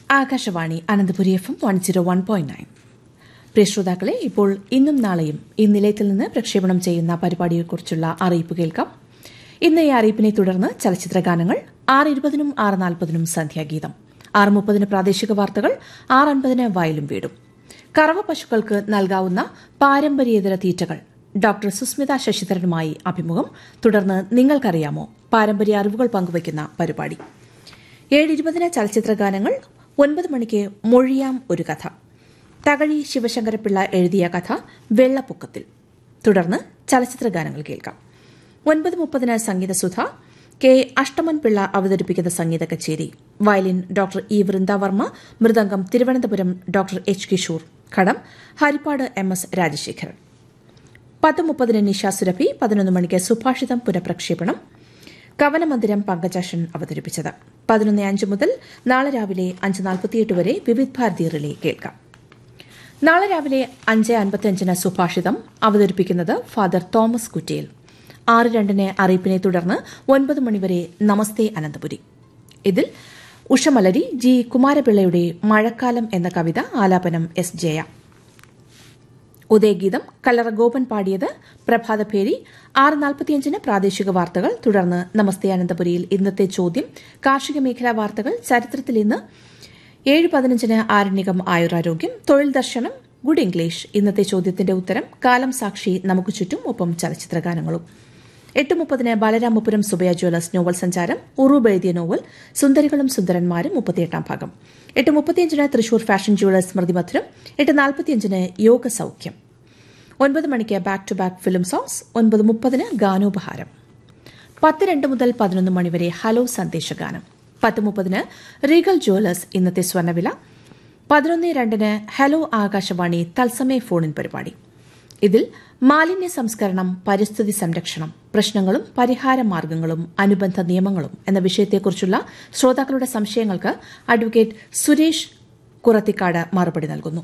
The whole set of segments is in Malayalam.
Akashvani Ananthapuri F M one zero one point nine പ്രിയ ശ്രോതാക്കളെ ഇപ്പോൾ ഇന്നും നാളെയും ഈ നിലയത്തിൽ നിന്ന് പ്രക്ഷേപണം ചെയ്യുന്ന പരിപാടിയെക്കുറിച്ചുള്ള അറിയിപ്പ് കേൾക്കാം ഇന്ന് ഈ അറിയിപ്പിനെ തുടർന്ന് ചലച്ചിത്ര ഗാനങ്ങൾ ആറ് ഇരുപതിനും ആറ് നാൽപ്പതിനും സന്ധ്യാഗീതം ആറ് മുപ്പതിന് പ്രാദേശിക വാർത്തകൾ ആറ് അൻപതിന് വയലും വീടും കറവ പശുക്കൾക്ക് നൽകാവുന്ന പാരമ്പര്യേതര തീറ്റകൾ ഡോക്ടർ സുസ്മിത ശശിധരനുമായി അഭിമുഖം തുടർന്ന് നിങ്ങൾക്കറിയാമോ പാരമ്പര്യ അറിവുകൾ പങ്കുവയ്ക്കുന്ന പരിപാടി ഏഴ് ഇരുപതിന് ചലച്ചിത്ര ഗാനങ്ങൾ ഒൻപത് മണിക്ക് മൊഴിയാം ഒരു കഥ തകഴി ശിവശങ്കരപിള്ള എഴുതിയ കഥ വെള്ളപ്പൊക്കത്തിൽ തുടർന്ന് ചലച്ചിത്ര ഗാനങ്ങൾ കേൾക്കാം ഒൻപത് മുപ്പതിന് സംഗീതസുധ കെ അഷ്ടമൻ പിള്ള അവതരിപ്പിക്കുന്ന സംഗീത കച്ചേരി violin doctor E Vrindavarma mridangam Thiruvananthapuram doctor H Kishore ghatam Harippad M S Rajasekharan പത്ത് മുപ്പതിന് നിഷ സുരഭി പതിനൊന്ന് മണിക്ക് സുഭാഷിതം പുനഃപ്രക്ഷേപണം കവനമന്ദിരം പങ്കജാഷൻ അവതരിപ്പിച്ചത് പതിനൊന്ന് അഞ്ച് മുതൽ നാളെ രാവിലെ അഞ്ച് നാൽപ്പത്തിയെട്ട് വരെ വിവിധ് ഭാരതി റിലേ കേൾക്കാം നാളെ രാവിലെ അഞ്ച് അൻപത്തിയഞ്ചിന് സുഭാഷിതം അവതരിപ്പിക്കുന്നത് ഫാദർ തോമസ് കുറ്റിയിൽ ആറ് രണ്ടിന് അറിയിപ്പിനെ തുടർന്ന് ഒൻപത് മണിവരെ നമസ്തേ അനന്തപുരി ഇതിൽ ഉഷമലരി ജി കുമാരപിള്ളയുടെ മഴക്കാലം എന്ന കവിത ആലാപനം എസ് ജയ ഉദയഗീതം കല്ലറ ഗോപൻ പാടിയത് പ്രഭാതഭേരി ആറ് നാൽപ്പത്തിയഞ്ചിന് പ്രാദേശിക വാർത്തകൾ തുടർന്ന് നമസ്തേ അനന്തപുരിയിൽ ഇന്നത്തെ ചോദ്യം കാർഷിക മേഖലാ വാർത്തകൾ ചരിത്രത്തിൽ ഇന്ന് ഏഴ് പതിനഞ്ചിന് ആരണ്യകം ആയുരാരോഗ്യം തൊഴിൽ ദർശനം ഗുഡ് ഇംഗ്ലീഷ് ഇന്നത്തെ ചോദ്യത്തിന്റെ ഉത്തരം കാലം സാക്ഷി നമുക്ക് ചുറ്റും ഒപ്പം ചലച്ചിത്ര ഗാനങ്ങളും എട്ട് മുപ്പതിന് ബാലരാമപുരം സുബയ ജ്വല്ലേഴ്സ് നോവൽ സഞ്ചാരം ഉറൂബ് എഴുതിയ നോവൽ സുന്ദരികളും സുന്ദരന്മാരും മുപ്പത്തിയെട്ടാം ഭാഗം എട്ട് മുപ്പത്തിയഞ്ചിന് തൃശൂർ ഫാഷൻ ജ്വല്ലേഴ്സ് സ്മൃതി മധുരം എട്ട് നാൽപ്പത്തിയഞ്ചിന് യോഗ സൌഖ്യം ഒൻപത് മണിക്ക് back to back film songs ഒൻപത് മുപ്പതിന് ഗാനോപഹാരം പത്ത് രണ്ട് മുതൽ പതിനൊന്ന് മണിവരെ ഹലോ സന്ദേശഗാനം പത്ത് മുപ്പതിന് റീഗൽ ജ്വല്ലേഴ്സ് ഇന്നത്തെ സ്വർണ്ണവില പതിനൊന്ന് രണ്ടിന് ഹലോ ആകാശവാണി തത്സമയ ഫോണിൻ പരിപാടി ഇതിൽ മാലിന്യ സംസ്കരണം പരിസ്ഥിതി സംരക്ഷണം പ്രശ്നങ്ങളും പരിഹാര മാർഗങ്ങളും അനുബന്ധ നിയമങ്ങളും എന്ന വിഷയത്തെക്കുറിച്ചുള്ള ശ്രോതാക്കളുടെ സംശയങ്ങൾക്ക് അഡ്വക്കേറ്റ് സുരേഷ് കുറത്തിക്കാട് മറുപടി നൽകുന്നു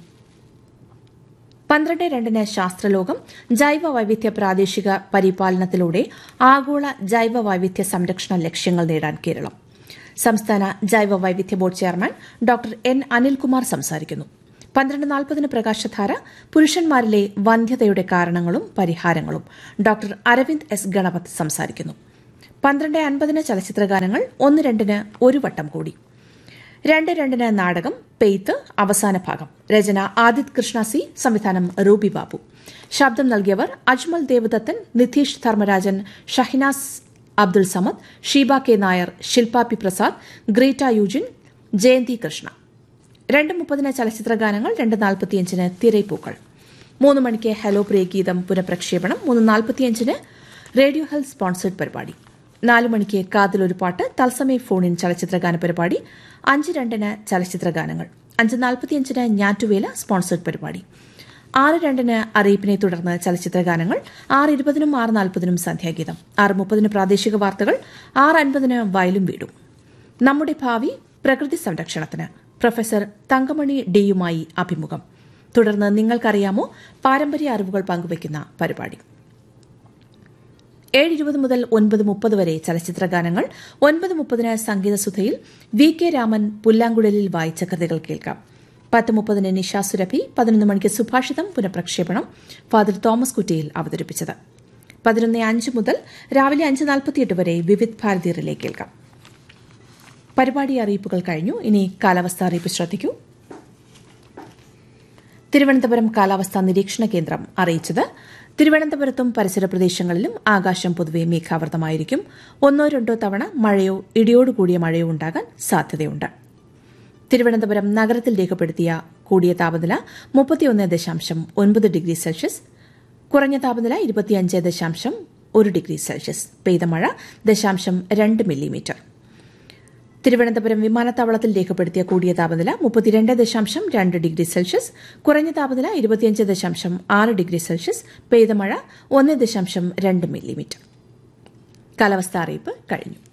പന്ത്രണ്ട് രണ്ടിന് ശാസ്ത്രലോകം ജൈവ വൈവിധ്യ പ്രാദേശിക പരിപാലനത്തിലൂടെ ആഗോള ജൈവ വൈവിധ്യ സംരക്ഷണ ലക്ഷ്യങ്ങൾ നേടാൻ കേരളം സംസ്ഥാന ജൈവ വൈവിധ്യ board chairman doctor N Anilkumar സംസാരിക്കുന്നു പന്ത്രണ്ട് നാൽപ്പതിന് പ്രകാശധാര പുരുഷന്മാരിലെ വന്ധ്യതയുടെ കാരണങ്ങളും പരിഹാരങ്ങളും ഡോക്ടർ അരവിന്ദ് എസ് ഗണപത് സംസാരിക്കുന്നു പന്ത്രണ്ട് അൻപതിന് ചലച്ചിത്രഗാനങ്ങൾ ഒന്ന് രണ്ടിന് ഒരു വട്ടം കൂടി രണ്ട് രണ്ടിന് നാടകം പെയ്ത്ത് അവസാന ഭാഗം രചന ആദിത് കൃഷ്ണ സി സംവിധാനം റൂബി ബാബു ശബ്ദം നൽകിയവർ Ajmal Devadathan Nitheesh Dharmarajan Shahinas Abdul Samad Sheeba K Nair Shilpa P Prasad Greta Eugene Jayanthi Krishna രണ്ട് മുപ്പതിന് ചലച്ചിത്ര ഗാനങ്ങൾ രണ്ട് നാൽപ്പത്തിയഞ്ചിന് തിരൈപ്പൂക്കൾ മൂന്ന് മണിക്ക് ഹലോ പ്രിയ ഗീതം പുനഃപ്രക്ഷേപണം മൂന്ന് നാൽപ്പത്തിയഞ്ചിന് റേഡിയോ ഹെൽത്ത് സ്പോൺസേഡ് പരിപാടി നാല് മണിക്ക് കാതിലൊരു പാട്ട് തത്സമയ ഫോണിൻ ചലച്ചിത്ര ഗാന പരിപാടി അഞ്ച് രണ്ടിന് ചലച്ചിത്ര ഗാനങ്ങൾ അഞ്ച് നാൽപ്പത്തിയഞ്ചിന് ഞാറ്റുവേല സ്പോൺസേഡ് പരിപാടി ആറ് രണ്ടിന് അറിയിപ്പിനെ തുടർന്ന് ചലച്ചിത്ര ഗാനങ്ങൾ ആറ് ഇരുപതിനും ആറ് നാൽപ്പതിനും സന്ധ്യാഗീതം ആറ് മുപ്പതിന് പ്രാദേശിക വാർത്തകൾ ആറ് അൻപതിന് വയലും വീടും നമ്മുടെ ഭാവി പ്രകൃതി സംരക്ഷണത്തിന് പ്രൊഫസർ തങ്കമണി ഡിയുമായി അഭിമുഖം തുടർന്ന് നിങ്ങൾക്കറിയാമോ പാരമ്പര്യ അറിവുകൾ പങ്കുവയ്ക്കുന്ന പരിപാടി ഏഴ് ഇരുപത് മുതൽ ഒൻപത് മുപ്പത് വരെ ചലച്ചിത്ര ഗാനങ്ങൾ ഒൻപത് മുപ്പതിന് സംഗീതസുധയിൽ വി കെ രാമൻ പുല്ലാങ്കുഴലിൽ വായിച്ച കഥകൾ കേൾക്കാം പത്ത് മുപ്പതിന് നിഷ സുരഭി പതിനൊന്ന് മണിക്ക് സുഭാഷിതം പുനഃപ്രക്ഷേപണം ഫാദർ തോമസ് കുറ്റിയിൽ അവതരിപ്പിച്ചത് പതിനൊന്ന് അഞ്ച് മുതൽ രാവിലെ അഞ്ച് നാൽപ്പത്തിയെട്ട് വരെ വിവിധ് ഭാരതി റിലേ കേൾക്കാം പരിപാടി അറിയിപ്പുകൾ കഴിഞ്ഞു ഇനി കാലാവസ്ഥ അറിയിപ്പ് ശ്രദ്ധിക്കൂ തിരുവനന്തപുരം കാലാവസ്ഥാ നിരീക്ഷണ കേന്ദ്രം അറിയിച്ചത് തിരുവനന്തപുരത്തും പരിസര പ്രദേശങ്ങളിലും ആകാശം പൊതുവെ മേഘാവൃതമായിരിക്കും ഒന്നോ രണ്ടോ തവണ മഴയോ ഇടിയോടുകൂടിയ മഴയോ ഉണ്ടാകാൻ സാധ്യതയുണ്ട് തിരുവനന്തപുരം നഗരത്തിൽ രേഖപ്പെടുത്തിയ കൂടിയ താപനില മുപ്പത്തിയൊന്ന് ദശാംശം ഒൻപത് ഡിഗ്രി സെൽഷ്യസ് കുറഞ്ഞ താപനില ഇരുപത്തിയഞ്ച് ദശാംശം ഒരു ഡിഗ്രി സെൽഷ്യസ് പെയ്ത മഴ ദശാംശം രണ്ട് മില്ലിമീറ്റർ തിരുവനന്തപുരം വിമാനത്താവളത്തിൽ രേഖപ്പെടുത്തിയ കൂടിയ താപനില മുപ്പത്തിരണ്ട് ദശാംശം രണ്ട് ഡിഗ്രി സെൽഷ്യസ് കുറഞ്ഞ താപനില ഇരുപത്തിയഞ്ച് ദശാംശം ആറ് ഡിഗ്രി സെൽഷ്യസ് പെയ്ത മഴ ഒന്ന് ദശാംശം രണ്ട് മില്ലിമീറ്റർ കാലാവസ്ഥാ അറിയിപ്പ് കഴിഞ്ഞു